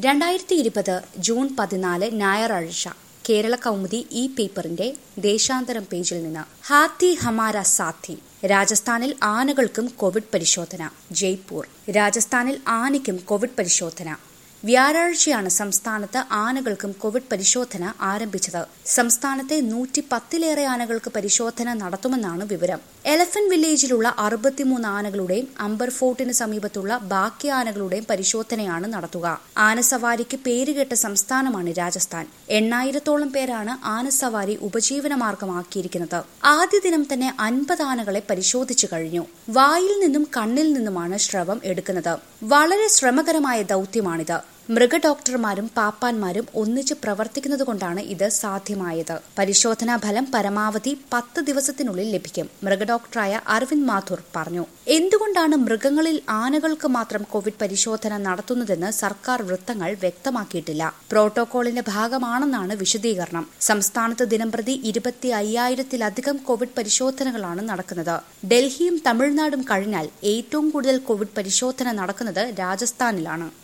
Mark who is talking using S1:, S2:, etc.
S1: രണ്ടായിരത്തി ഇരുപത് ജൂൺ പതിനാല് ഞായറാഴ്ച കേരള കൗമുദി ഈ പേപ്പറിന്റെ ദേശാന്തരം പേജിൽ നിന്ന് ഹാത്തി ഹമാര സാഥി രാജസ്ഥാനിൽ ആനകൾക്കും കോവിഡ് പരിശോധന ജയ്പൂർ രാജസ്ഥാനിൽ ആനയ്ക്കും കോവിഡ് പരിശോധന വ്യാഴാഴ്ചയാണ് സംസ്ഥാനത്ത് ആനകൾക്കും കോവിഡ് പരിശോധന ആരംഭിച്ചത് സംസ്ഥാനത്തെ നൂറ്റി പത്തിലേറെ ആനകൾക്ക് പരിശോധന നടത്തുമെന്നാണ് വിവരം എലഫന്റ് വില്ലേജിലുള്ള അറുപത്തിമൂന്ന് ആനകളുടെയും അംബർ ഫോർട്ടിന് സമീപത്തുള്ള ബാക്കി ആനകളുടെയും പരിശോധനയാണ് നടത്തുക ആനസവാരിക്ക് പേരുകേട്ട സംസ്ഥാനമാണ് രാജസ്ഥാൻ എണ്ണായിരത്തോളം പേരാണ് ആനസവാരി ഉപജീവനമാർഗമാക്കിയിരിക്കുന്നത് ആദ്യ ദിനം തന്നെ അൻപത് ആനകളെ പരിശോധിച്ചു കഴിഞ്ഞു വായിൽ നിന്നും കണ്ണിൽ നിന്നുമാണ് ശ്രവം എടുക്കുന്നത് വളരെ ശ്രമകരമായ ദൌത്യമാണിത് മൃഗഡോക്ടർമാരും പാപ്പാന്മാരും ഒന്നിച്ച് പ്രവർത്തിക്കുന്നതുകൊണ്ടാണ് ഇത് സാധ്യമായത് പരിശോധനാ ഫലം പരമാവധി പത്ത് ദിവസത്തിനുള്ളിൽ ലഭിക്കും മൃഗഡോക്ടറായ അരവിന്ദ് മാഥുർ പറഞ്ഞു എന്തുകൊണ്ടാണ് മൃഗങ്ങളിൽ ആനകൾക്ക് മാത്രം കോവിഡ് പരിശോധന നടത്തുന്നതെന്ന് സർക്കാർ വൃത്തങ്ങൾ വ്യക്തമാക്കിയിട്ടില്ല പ്രോട്ടോകോളിന്റെ ഭാഗമാണെന്നാണ് വിശദീകരണം സംസ്ഥാനത്ത് ദിനംപ്രതി ഇരുപത്തി അയ്യായിരത്തിലധികം കോവിഡ് പരിശോധനകളാണ് നടക്കുന്നത് ഡൽഹിയും തമിഴ്നാടും കഴിഞ്ഞാൽ ഏറ്റവും കൂടുതൽ കോവിഡ് പരിശോധന നടക്കുന്നത് രാജസ്ഥാനിലാണ്